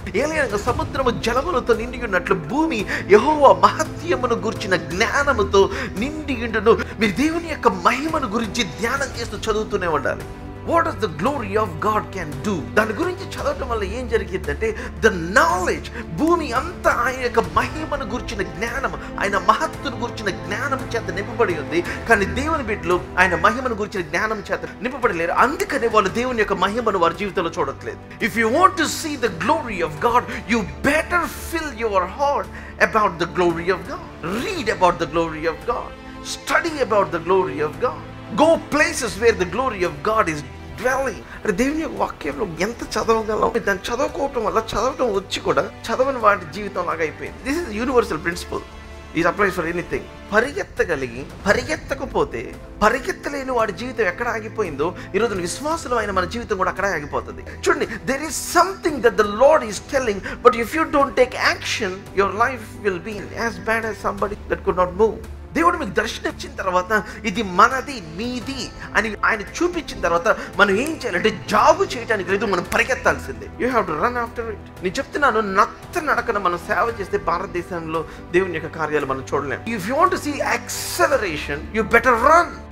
ఏలైన సముద్రము జలములతో నిండి ఉన్నట్లు భూమి యెహోవా మహత్యమును గురించిన జ్ఞానముతో నిండి ఉండును మీరు దేవుని యొక్క మహిమను గురించి ధ్యానం చేస్తూ చదువుతూనే ఉండాలి what is the glory of God can do దాని గురించి చదవటం వల్ల ఏం జరిగిందంటే ద నాలెడ్జ్ భూమి అంతా ఆయన యొక్క మహిమను గురించిన జ్ఞానం ఆయన మహత్తును గురించిన జ్ఞానం చేత నింపబడి ఉంది కానీ దేవుని బిడ్డలు ఆయన మహిమను గురించిన జ్ఞానం చేత నింపబడలేరు అందుకనే వాళ్ళు దేవుని యొక్క మహిమను వారి జీవితంలో చూడట్లేదు if you want to see the glory of God you better fill your heart about the glory of God read about the glory of God study about the glory of God go places where the glory of God is dwelling అంటే దేవుని యొక్క వాక్యంలో ఎంత చదవగలం దాన్ని చదువుకోవటం వల్ల చదవటం వచ్చి కూడా చదవని వాటి జీవితం లాగా అయిపోయింది దిస్ ఇస్ యూనివర్సల్ ప్రిన్సిపల్ ఇది అప్లైస్ ఫర్ ఎనీథింగ్ పరిగెత్తగలిగి పరిగెత్తకపోతే పరిగెత్తలేని వాడి జీవితం ఎక్కడ ఆగిపోయిందో ఈరోజు విశ్వాసంలో అయిన మన జీవితం కూడా అక్కడే ఆగిపోతుంది చూడండి there is something that the Lord is telling but if you don't take action your life will be as bad as somebody that could not move దేవుడు మీకు దర్శనం ఇచ్చిన తర్వాత ఇది మనది నీది అని ఆయన చూపించిన తర్వాత మనం ఏం చేయాలంటే జాబు చేయడానికి లేదు మనం పరిగెత్తాల్సిందే you have to run after it నేను చెప్తున్నాను నత్త నడకన మనం సేవ చేస్తే భారతదేశంలో దేవుని యొక్క కార్యాలు మనం చూడలేం if you want see acceleration you better run